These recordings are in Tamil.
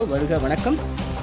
வருக வணக்கம்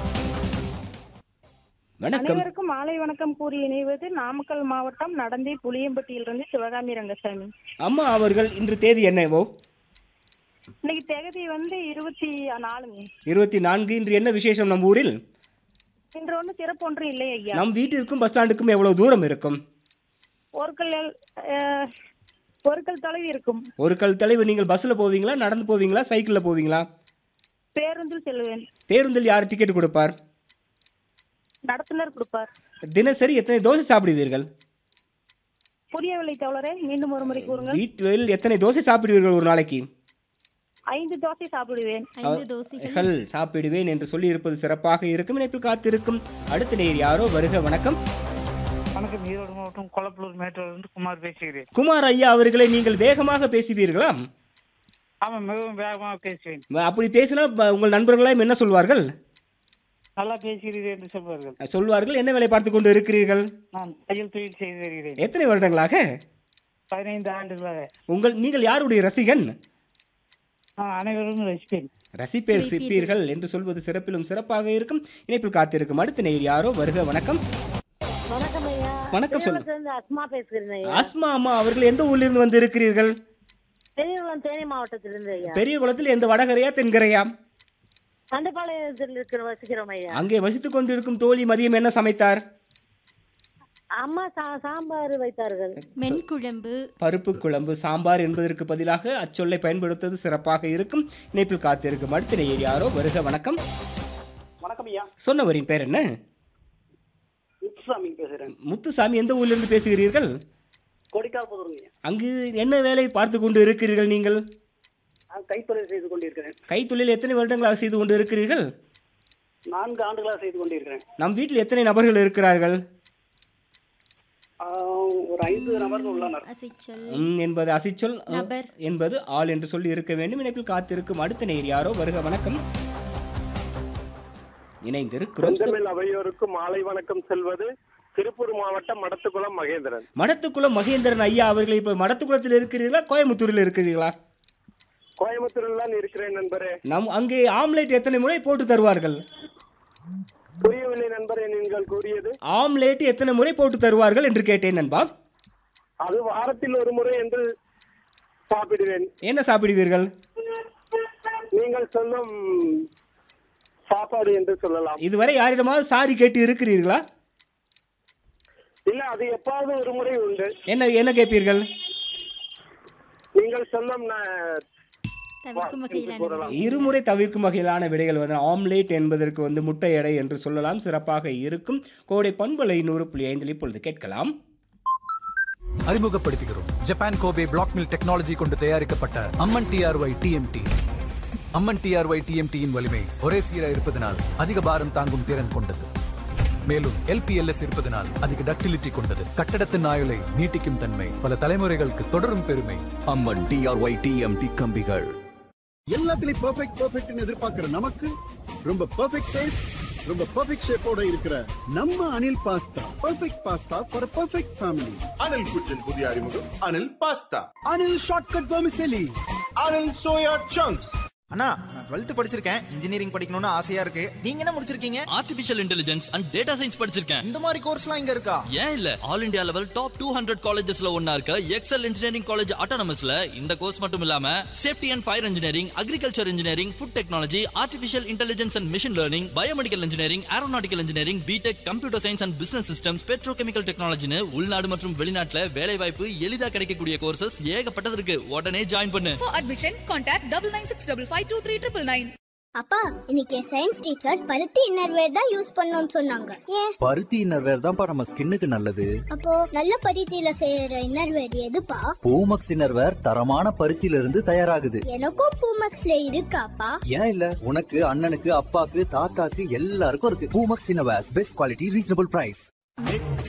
வணக்கம் அனைவருக்கும் மாலை வணக்கம் கூறி இணைவது நாமக்கல் மாவட்டம் நடந்தை புளியம்பட்டியிலிருந்து சிவகாமி ரங்கசாமி அம்மா அவர்கள் இன்று தேதி என்னவோ இன்னைக்கு தேதி வந்து இருபத்தி நாலுங்க இருபத்தி நான்கு இன்று என்ன விசேஷம் நம் ஊரில் இன்று ஒன்று சிறப்பு ஒன்று இல்லை ஐயா நம் வீட்டிற்கும் பஸ் ஸ்டாண்டுக்கும் எவ்வளவு தூரம் இருக்கும் ஒரு கல் அஹ், ஒரு கல் தொலைவு இருக்கும் ஒரு கல் தலைவர் நீங்கள் பஸ்ஸில் போவீங்களா நடந்து போவீங்களா சைக்கிளில் போவீங்களா பேருந்தில் செல்வேன் பேருந்தில் யார் டிக்கெட் கொடுப்பார் நடத்துனர் கொடுப்பார் தினசரி எத்தனை தோசை சாப்பிடுவீர்கள் புரியவில்லை தோழரே மீண்டும் ஒரு முறை கூறுங்கள் வீட்டில் எத்தனை தோசை சாப்பிடுவீர்கள் ஒரு நாளைக்கு ஐந்து தோசை சாப்பிடுவேன் ஐந்து தோசைகள் கள் சாப்பிடுவேன் என்று சொல்லி இருப்பது சிறப்பாக இருக்கும் இணைப்பில் காத்திருக்கும் அடுத்த நேர் யாரோ வருக வணக்கம் வணக்கம் ஈரோடு மாவட்டம் கொளப்பலூர் மேட்டூர்லேருந்து குமார் பேசுகிறேன் குமார் ஐயா அவர்களை நீங்கள் வேகமாக பேசுவீர்களா ஆமாம் மிகவும் வேகமாக பேசுவேன் அப்படி பேசினால் ப- உங்கள் நண்பர்களாம் என்ன சொல்வார்கள் நல்லா பேசுகிறீர்கள் என்று சொல்வார்கள் சொல்வார்கள் என்ன வேலை பார்த்து கொண்டு இருக்கிறீர்கள் நான் தையல் தொழில் செய்து வருகிறேன் எத்தனை வருடங்களாக பதினைந்து ஆண்டுகளாக உங்கள் நீங்கள் யாருடைய ரசிகன் நான் அனைவரும் ரசிப்பேன் ரசிப்பேர் சிப்பீர்கள் என்று சொல்வது சிறப்பிலும் சிறப்பாக இருக்கும் இணைப்பில் காத்திருக்கும் அடுத்த நேர் யாரோ வருக வணக்கம் வணக்கம் ஐயா வணக்கம் சொல்லு இருந்து அஸ்மா பேசுகிறேன் ஐயா ஆஸ்மா அம்மா அவர்கள் எந்த ஊரிலிருந்து வந்து இருக்கிறீர்கள் பெரியகுளம் தேனி மாவட்டத்திலிருந்து ஐயா பெரிய குளத்தில் எந்த வடகரையா தென்கரையா தண்டபாளையத்தில் இருக்கிற வசிக்கிறோம் ஐயா அங்கே வசித்துக் கொண்டிருக்கும் தோழி மதியம் என்ன சமைத்தார் அம்மா சா சாம்பார் வைத்தார்கள் மென்குழம்பு பருப்பு குழம்பு சாம்பார் என்பதற்கு பதிலாக அச்சொல்லை பயன்படுத்துவது சிறப்பாக இருக்கும் இணைப்பில் காத்திருக்கும் அடுத்த நேர் யாரோ வருக வணக்கம் வணக்கம் ஐயா சொன்னவரின் பேர் என்ன முத்துசாமி பேசுகிறேன் முத்துசாமி எந்த ஊரிலிருந்து பேசுகிறீர்கள் கொடிக்கால் புதருங்க ஐயா அங்கு என்ன வேலை பார்த்து கொண்டு இருக்கிறீர்கள் நீங்கள் நான் கைத்தொழில் செய்து கொண்டிருக்கிறேன் கைத்தொழில் எத்தனை வருடங்களாக செய்து கொண்டு இருக்கிறீர்கள் நான்கு ஆண்டுகளாக செய்து கொண்டிருக்கிறேன் நம் வீட்டில் எத்தனை நபர்கள் இருக்கிறார்கள் ஆஹ், ஒரு ஐந்து நபர்கள் உள்ளனர் அசைச்சல் ம் என்பது அசிச்சொல் அ, நபர். என்பது ஆள் என்று சொல்லி இருக்க வேண்டும் இணைப்பில் காத்திருக்கும் அடுத்த நேர் யாரோ வருக வணக்கம் இணைந்திருக்கிறோம் செந்தமிழ் அவையோருக்கு மாலை வணக்கம் செல்வது திருப்பூர் மாவட்டம் மடத்துக்குளம் மகேந்திரன் மடத்துக்குளம் மகேந்திரன் ஐயா அவர்கள் இப்போ மடத்துக்குளத்தில் இருக்கிறீர்களா கோயம்புத்தூரில் இருக்கிறீர்களா கோயம்புத்தூரில் தான் இருக்கிறேன் நண்பரே நம் அங்கே ஆம்லேட் எத்தனை முறை போட்டு தருவார்கள் புரியவில்லை நண்பரே நீங்கள் கூறியது ஆம்லேட் எத்தனை முறை போட்டு தருவார்கள் என்று கேட்டேன் நண்பா அது வாரத்தில் ஒரு முறை என்று சாப்பிடுவேன் என்ன சாப்பிடுவீர்கள் நீங்கள் சொல்லும் சாப்பாடு என்று சொல்லலாம் இதுவரை யாரிடமாவது சாரி கேட்டு இருக்கிறீர்களா இல்ல அது எப்பாவது ஒரு முறை உண்டு என்ன என்ன கேட்பீர்கள் நீங்கள் சொல்லும் ந- தவிர்க்கும் வகையிலான விடை. இருமுறை தவிர்க்கும் வகையிலான விடைகள் வந்து ஆம்லேட் என்பதற்கு வந்து முட்டை எடை என்று சொல்லலாம் சிறப்பாக இருக்கும் கோடை பண்பலை நூறு புள்ளி ஐந்தில் இப்பொழுது கேட்கலாம் அறிமுகப்படுத்துகிறோம் Japan Kobe block mill technology கொண்டு தயாரிக்கப்பட்ட Amman TRY TMT Amman TRY டிஎம்டியின் வலிமை ஒரே சீராக இருப்பதனால் அதிக பாரம் தாங்கும் திறன் கொண்டது மேலும் எல்பிஎல்எஸ் இருப்பதனால் அதிக டக்டிலிட்டி கொண்டது கட்டடத்தின் ஆயுளை நீட்டிக்கும் தன்மை பல தலைமுறைகளுக்கு தொடரும் பெருமை அம்மன் டிஆர்ஒய் டிஎம்டி கம்பிகள் எல்லாத்துலயும் பெர்ஃபெக்ட் பெர்ஃபெக்ட்னு எதிர்பார்க்கிற நமக்கு ரொம்ப பெர்ஃபெக்ட் டேஸ்ட் ரொம்ப பெர்ஃபெக்ட் ஷேப்போட இருக்கிற நம்ம Anil pasta perfect pasta for perfect family Anil kitchen புதிய அறிமுகம் Anil pasta Anil shortcut vermicelli Anil soya chunks அண்ணா நான் டுவெல்த் படிச்சிருக்கேன் இன்ஜினியரிங் படிக்கணும்னு ஆசையா இருக்கு நீங்க என்ன முடிச்சிருக்கீங்க artificial intelligence and data science படிச்சிருக்கேன் இந்த மாதிரி கோர்ஸ்லாம் இங்க இருக்கா ஏன் இல்ல all India level top two hundred காலேஜஸ்ல ஒன்னா இருக்க எக்ஸல் இன்ஜினியரிங் காலேஜ் ஆட்டோனமஸ்ல இந்த கோர்ஸ் மட்டும் இல்லாம safety and fire engineering agriculture engineering food technology artificial intelligence and machine learning biomedical engineering aeronautical engineering BTech computer science and business systems petrochemical டெக்னாலஜின்னு உள்நாடு மற்றும் வெளிநாட்டுல வேலை வாய்ப்பு எளிதா கிடைக்கக்கூடிய கோர்சஸ் ஏகப்பட்டது இருக்கு உடனே ஜாயின் பண்ணு For admission, contact double nine six double five two three triple nine. அப்பா இன்னைக்கு என் சயின்ஸ் டீச்சர் பருத்தி இன்னர்வேர் தான் யூஸ் பண்ணணும்னு சொன்னாங்க ஏன் பருத்தி இன்னர்வேர் தான்ப்பா நம்ம ஸ்கின்னுக்கு நல்லது அப்போ நல்ல பருத்தியில செய்யற இன்னர்வேர் எதுப்பா பூமக்ஸ் இன்னர்வேர் தரமான பருத்தியில இருந்து தயாராகுது எனக்கும் பூமக்ஸ்ல இருக்காப்பா ஏன் இல்ல உனக்கு அண்ணனுக்கு அப்பாக்கு தாத்தாக்கு எல்லாருக்கும் இருக்கு Poomex innerwears best quality reasonable price